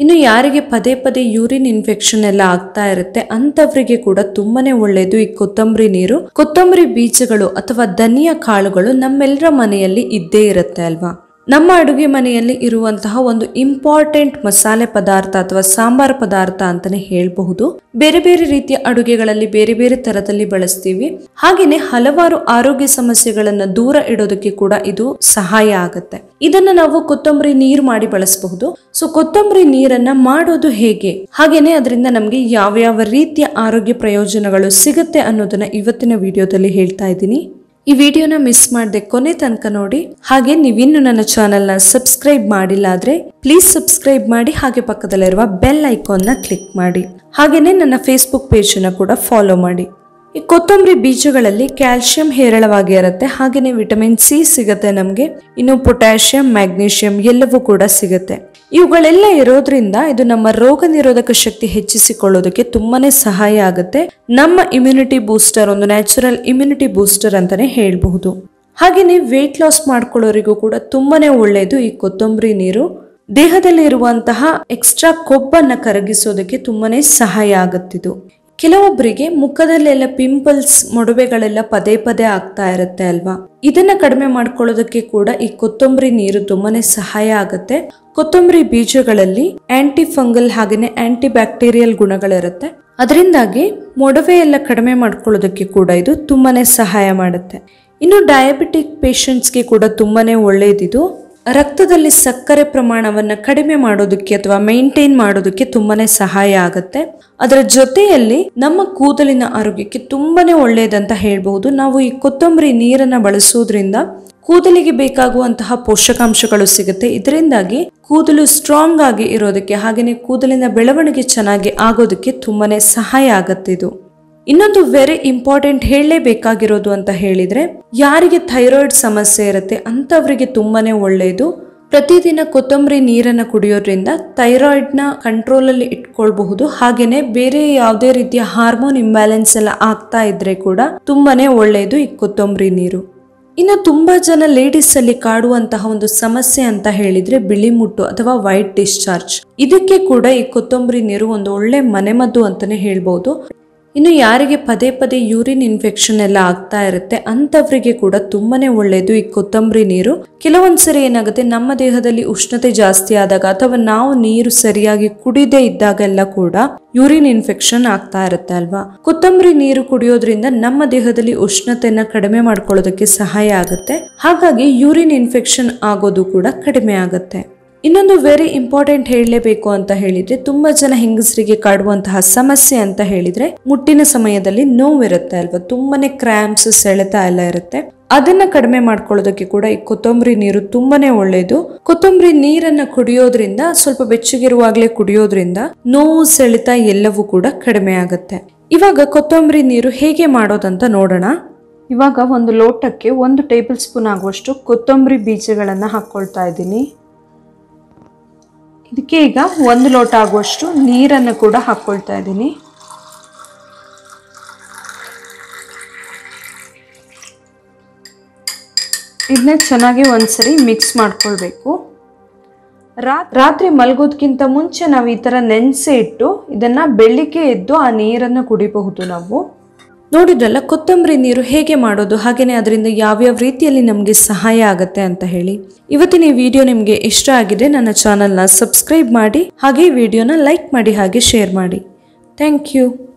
ಇನ್ನು ಯಾರಿಗೆ ಪದೇ ಪದೇ ಯೂರಿನ್ ಇನ್ಫೆಕ್ಷನ್ ಎಲ್ಲ ಆಗ್ತಾ ಇರುತ್ತೆ ಅಂತವರಿಗೆ ಕೂಡ ತುಂಬಾನೇ ಒಳ್ಳೆಯದು ಈ ಕೊತ್ತಂಬರಿ ನೀರು ಕೊತ್ತಂಬರಿ ಬೀಜಗಳು ಅಥವಾ ಧನಿಯಾ ಕಾಳುಗಳು ನಮ್ಮೆಲ್ಲರ ಮನೆಯಲ್ಲಿ ಇದ್ದೇ ಇರುತ್ತೆ ಅಲ್ವಾ ನಮ್ಮ ಅಡುಗೆ ಮನೆಯಲ್ಲಿ ಇರುವಂತಹ ಒಂದು ಇಂಪಾರ್ಟೆಂಟ್ ಮಸಾಲೆ ಪದಾರ್ಥ ಅಥವಾ ಸಾಂಬಾರ್ ಪದಾರ್ಥ ಅಂತಾನೆ ಹೇಳಬಹುದು ಬೇರೆ ಬೇರೆ ರೀತಿಯ ಅಡುಗೆಗಳಲ್ಲಿ ಬೇರೆ ಬೇರೆ ತರದಲ್ಲಿ ಬಳಸ್ತೀವಿ ಹಾಗೇನೆ ಹಲವಾರು ಆರೋಗ್ಯ ಸಮಸ್ಯೆಗಳನ್ನ ದೂರ ಇಡೋದಕ್ಕೆ ಕೂಡ ಇದು ಸಹಾಯ ಆಗುತ್ತೆ ಇದನ್ನ ನಾವು ಕೊತ್ತಂಬರಿ ನೀರು ಮಾಡಿ ಬಳಸಬಹುದು ಸೊ ಕೊತ್ತಂಬರಿ ನೀರನ್ನ ಮಾಡೋದು ಹೇಗೆ ಹಾಗೇನೆ ಅದರಿಂದ ನಮ್ಗೆ ಯಾವ್ಯಾವ ರೀತಿಯ ಆರೋಗ್ಯ ಪ್ರಯೋಜನಗಳು ಸಿಗುತ್ತೆ ಅನ್ನೋದನ್ನ ಇವತ್ತಿನ ವಿಡಿಯೋದಲ್ಲಿ ಹೇಳ್ತಾ ಇದ್ದೀನಿ ಈ ವಿಡಿಯೋನ ಮಿಸ್ ಮಾಡದೆ ಕೊನೆ ತನಕ ನೋಡಿ ಹಾಗೆ ನೀವಿನ್ನು ನನ್ನ ಚಾನೆಲ್ನ ಸಬ್ಸ್ಕ್ರೈಬ್ ಮಾಡಿಲ್ಲ ಆದ್ರೆ ಪ್ಲೀಸ್ ಸಬ್ಸ್ಕ್ರೈಬ್ ಮಾಡಿ ಹಾಗೆ ಪಕ್ಕದಲ್ಲಿರುವ ಬೆಲ್ ಐಕಾನ್ನ ಕ್ಲಿಕ್ ಮಾಡಿ ಹಾಗೇನೆ ನನ್ನ ಫೇಸ್ಬುಕ್ ಪೇಜನ್ನ ಕೂಡ ಫಾಲೋ ಮಾಡಿ ಈ ಕೊತ್ತಂಬರಿ ಬೀಜಗಳಲ್ಲಿ ಕ್ಯಾಲ್ಸಿಯಂ ಹೇರಳವಾಗಿ ಇರುತ್ತೆ ಹಾಗೇನೆ ವಿಟಮಿನ್ ಸಿ ಸಿಗುತ್ತೆ ನಮಗೆ ಇನ್ನು ಪೊಟ್ಯಾಷಿಯಂ ಮ್ಯಾಗ್ನೀಷಿಯಂ ಎಲ್ಲವೂ ಕೂಡ ಸಿಗುತ್ತೆ ಇವುಗಳೆಲ್ಲ ಇರೋದ್ರಿಂದ ಇದು ನಮ್ಮ ರೋಗ ನಿರೋಧಕ ಶಕ್ತಿ ಹೆಚ್ಚಿಸಿಕೊಳ್ಳೋದಕ್ಕೆ ತುಂಬಾನೇ ಸಹಾಯ ಆಗುತ್ತೆ ನಮ್ಮ ಇಮ್ಯುನಿಟಿ ಬೂಸ್ಟರ್ ಒಂದು ನ್ಯಾಚುರಲ್ ಇಮ್ಯುನಿಟಿ ಬೂಸ್ಟರ್ ಅಂತಾನೆ ಹೇಳಬಹುದು ಹಾಗೇನೆ ವೇಟ್ ಲಾಸ್ ಮಾಡ್ಕೊಳ್ಳೋರಿಗೂ ಕೂಡ ತುಂಬಾನೇ ಒಳ್ಳೆಯದು ಈ ಕೊತ್ತಂಬರಿ ನೀರು ದೇಹದಲ್ಲಿ ಇರುವಂತಹ ಎಕ್ಸ್ಟ್ರಾ ಕೊಬ್ಬನ್ನ ಕರಗಿಸೋದಕ್ಕೆ ತುಂಬಾನೇ ಸಹಾಯ ಆಗುತ್ತಿದು ಕೆಲವೊಬ್ಬರಿಗೆ ಮುಖದಲ್ಲೆಲ್ಲ ಪಿಂಪಲ್ಸ್ ಮೊಡವೆಗಳೆಲ್ಲ ಪದೇ ಪದೇ ಆಗ್ತಾ ಇರುತ್ತೆ ಅಲ್ವಾ ಇದನ್ನ ಕಡಿಮೆ ಮಾಡ್ಕೊಳ್ಳೋದಕ್ಕೆ ಕೂಡ ಈ ಕೊತ್ತಂಬರಿ ನೀರು ತುಂಬಾನೇ ಸಹಾಯ ಆಗುತ್ತೆ ಕೊತ್ತಂಬರಿ ಬೀಜಗಳಲ್ಲಿ ಆಂಟಿ ಫಂಗಲ್ ಹಾಗೇನೆ ಆಂಟಿ ಬ್ಯಾಕ್ಟೀರಿಯಲ್ ಗುಣಗಳಿರುತ್ತೆ ಅದರಿಂದಾಗಿ ಮೊಡವೆ ಎಲ್ಲ ಕಡಿಮೆ ಮಾಡ್ಕೊಳ್ಳೋದಕ್ಕೆ ಕೂಡ ಇದು ತುಂಬಾನೇ ಸಹಾಯ ಮಾಡುತ್ತೆ ಇನ್ನು ಡಯಾಬಿಟಿಕ್ ಪೇಷಂಟ್ಸ್ಗೆ ಕೂಡ ತುಂಬಾನೇ ಒಳ್ಳೆಯದಿದು ರಕ್ತದಲ್ಲಿ ಸಕ್ಕರೆ ಪ್ರಮಾಣವನ್ನು ಕಡಿಮೆ ಮಾಡೋದಕ್ಕೆ ಅಥವಾ ಮೇಂಟೈನ್ ಮಾಡೋದಕ್ಕೆ ತುಂಬಾನೇ ಸಹಾಯ ಆಗುತ್ತೆ ಅದರ ಜೊತೆಯಲ್ಲಿ ನಮ್ಮ ಕೂದಲಿನ ಆರೋಗ್ಯಕ್ಕೆ ತುಂಬಾನೇ ಒಳ್ಳೆಯದಂತ ಹೇಳ್ಬಹುದು ನಾವು ಈ ಕೊತ್ತಂಬರಿ ನೀರನ್ನ ಬಳಸೋದ್ರಿಂದ ಕೂದಲಿಗೆ ಬೇಕಾಗುವಂತಹ ಪೋಷಕಾಂಶಗಳು ಸಿಗುತ್ತೆ ಇದರಿಂದಾಗಿ ಕೂದಲು ಸ್ಟ್ರಾಂಗ್ ಆಗಿ ಇರೋದಕ್ಕೆ ಹಾಗೆಯೇ ಕೂದಲಿನ ಬೆಳವಣಿಗೆ ಚೆನ್ನಾಗಿ ಆಗೋದಕ್ಕೆ ತುಂಬಾನೇ ಸಹಾಯ ಆಗತ್ತೆ ಇದು ಇನ್ನೊಂದು ವೆರಿ ಇಂಪಾರ್ಟೆಂಟ್ ಹೇಳಲೇಬೇಕಾಗಿರೋದು ಅಂತ ಹೇಳಿದ್ರೆ ಯಾರಿಗೆ ಥೈರಾಯ್ಡ್ ಸಮಸ್ಯೆ ಇರುತ್ತೆ ಅಂಥವರಿಗೆ ತುಂಬಾನೇ ಒಳ್ಳೆಯದು ಪ್ರತಿದಿನ ಕೊತ್ತಂಬರಿ ನೀರನ್ನು ಕುಡಿಯೋದ್ರಿಂದ ಥೈರಾಯ್ಡ್ನ ಕಂಟ್ರೋಲಲ್ಲಿ ಇಟ್ಕೊಳ್ಬಹುದು ಹಾಗೇನೆ ಬೇರೆ ಯಾವುದೇ ರೀತಿಯ ಹಾರ್ಮೋನ್ ಇಂಬ್ಯಾಲೆನ್ಸ್ ಎಲ್ಲ ಆಗ್ತಾ ಇದ್ರೆ ಕೂಡ ತುಂಬಾನೇ ಒಳ್ಳೆಯದು ಈ ಕೊತ್ತಂಬರಿ ನೀರು ಇನ್ನು ತುಂಬಾ ಜನ ಲೇಡೀಸ್ ಅಲ್ಲಿ ಕಾಡುವಂತಹ ಒಂದು ಸಮಸ್ಯೆ ಅಂತ ಹೇಳಿದ್ರೆ ಬಿಳಿ ಮುಟ್ಟು ಅಥವಾ ವೈಟ್ ಡಿಸ್ಚಾರ್ಜ್ ಇದಕ್ಕೆ ಕೂಡ ಈ ಕೊತ್ತಂಬರಿ ನೀರು ಒಂದು ಒಳ್ಳೆ ಮನೆಮದ್ದು ಅಂತಾನೆ ಹೇಳ್ಬೋದು ಇನ್ನು ಯಾರಿಗೆ ಪದೇ ಪದೇ ಯೂರಿನ್ ಇನ್ಫೆಕ್ಷನ್ ಎಲ್ಲ ಆಗ್ತಾ ಇರುತ್ತೆ ಅಂಥವರಿಗೆ ಕೂಡ ತುಂಬಾನೇ ಒಳ್ಳೆಯದು ಈ ಕೊತ್ತಂಬರಿ ನೀರು ಕೆಲವೊಂದ್ಸರಿ ಏನಾಗುತ್ತೆ ನಮ್ಮ ದೇಹದಲ್ಲಿ ಉಷ್ಣತೆ ಜಾಸ್ತಿ ಆದಾಗ ಅಥವಾ ನಾವು ನೀರು ಸರಿಯಾಗಿ ಕುಡಿದೇ ಇದ್ದಾಗೆಲ್ಲ ಕೂಡ ಯೂರಿನ್ ಇನ್ಫೆಕ್ಷನ್ ಆಗ್ತಾ ಇರುತ್ತೆ ಅಲ್ವಾ ಕೊತ್ತಂಬರಿ ನೀರು ಕುಡಿಯೋದ್ರಿಂದ ನಮ್ಮ ದೇಹದಲ್ಲಿ ಉಷ್ಣತೆಯನ್ನ ಕಡಿಮೆ ಮಾಡ್ಕೊಳ್ಳೋದಕ್ಕೆ ಸಹಾಯ ಆಗುತ್ತೆ ಹಾಗಾಗಿ ಯೂರಿನ್ ಇನ್ಫೆಕ್ಷನ್ ಆಗೋದು ಕೂಡ ಕಡಿಮೆ ಆಗುತ್ತೆ ಇನ್ನೊಂದು ವೆರಿ ಇಂಪಾರ್ಟೆಂಟ್ ಹೇಳಲೇಬೇಕು ಅಂತ ಹೇಳಿದ್ರೆ ತುಂಬಾ ಜನ ಹೆಂಗಸರಿಗೆ ಕಾಡುವಂತಹ ಸಮಸ್ಯೆ ಅಂತ ಹೇಳಿದ್ರೆ ಮುಟ್ಟಿನ ಸಮಯದಲ್ಲಿ ನೋವಿರುತ್ತೆ ಅಲ್ವಾ ತುಂಬಾನೇ ಕ್ರ್ಯಾಂಪ್ಸ್ ಸೆಳೆತ ಎಲ್ಲ ಇರುತ್ತೆ ಅದನ್ನ ಕಡಿಮೆ ಮಾಡ್ಕೊಳ್ಳೋದಕ್ಕೆ ಕೂಡ ಈ ಕೊತ್ತಂಬರಿ ನೀರು ತುಂಬಾನೇ ಒಳ್ಳೆಯದು ಕೊತ್ತಂಬರಿ ನೀರನ್ನ ಕುಡಿಯೋದ್ರಿಂದ ಸ್ವಲ್ಪ ಬೆಚ್ಚಗಿರುವಾಗಲೇ ಕುಡಿಯೋದ್ರಿಂದ ನೋವು ಸೆಳೆತ ಎಲ್ಲವೂ ಕೂಡ ಕಡಿಮೆ ಆಗುತ್ತೆ ಇವಾಗ ಕೊತ್ತಂಬರಿ ನೀರು ಹೇಗೆ ಮಾಡೋದಂತ ನೋಡೋಣ ಇವಾಗ ಒಂದು ಲೋಟಕ್ಕೆ ಒಂದು ಟೇಬಲ್ ಸ್ಪೂನ್ ಆಗುವಷ್ಟು ಕೊತ್ತಂಬರಿ ಬೀಜಗಳನ್ನು ಹಾಕ್ಕೊಳ್ತಾ ಇದ್ದೀನಿ ಇದಕ್ಕೆ ಈಗ ಒಂದು ಲೋಟ ಆಗುವಷ್ಟು ನೀರನ್ನು ಕೂಡ ಹಾಕ್ಕೊಳ್ತಾ ಇದ್ದೀನಿ ಇದನ್ನ ಚೆನ್ನಾಗಿ ಒಂದ್ಸರಿ ಮಿಕ್ಸ್ ಮಾಡ್ಕೊಳ್ಬೇಕು ರಾತ್ರಿ ಮಲಗೋದಕ್ಕಿಂತ ಮುಂಚೆ ನಾವು ಈ ಥರ ನೆನೆಸಿ ಇಟ್ಟು ಇದನ್ನ ಬೆಳಿಗ್ಗೆ ಎದ್ದು ಆ ನೀರನ್ನು ಕುಡಿಬಹುದು ನಾವು ನೋಡಿದ್ರಲ್ಲ ಕೊತ್ತಂಬರಿ ನೀರು ಹೇಗೆ ಮಾಡೋದು ಹಾಗೆಯೇ ಅದರಿಂದ ಯಾವ್ಯಾವ ರೀತಿಯಲ್ಲಿ ನಮಗೆ ಸಹಾಯ ಆಗುತ್ತೆ ಅಂತ ಹೇಳಿ ಇವತ್ತಿನ ಈ ವಿಡಿಯೋ ನಿಮಗೆ ಇಷ್ಟ ಆಗಿದೆ ನನ್ನ ಚಾನಲ್ನ ಸಬ್ಸ್ಕ್ರೈಬ್ ಮಾಡಿ ಹಾಗೆ ಈ ವಿಡಿಯೋನ ಲೈಕ್ ಮಾಡಿ ಹಾಗೆ ಶೇರ್ ಮಾಡಿ ಥ್ಯಾಂಕ್ ಯು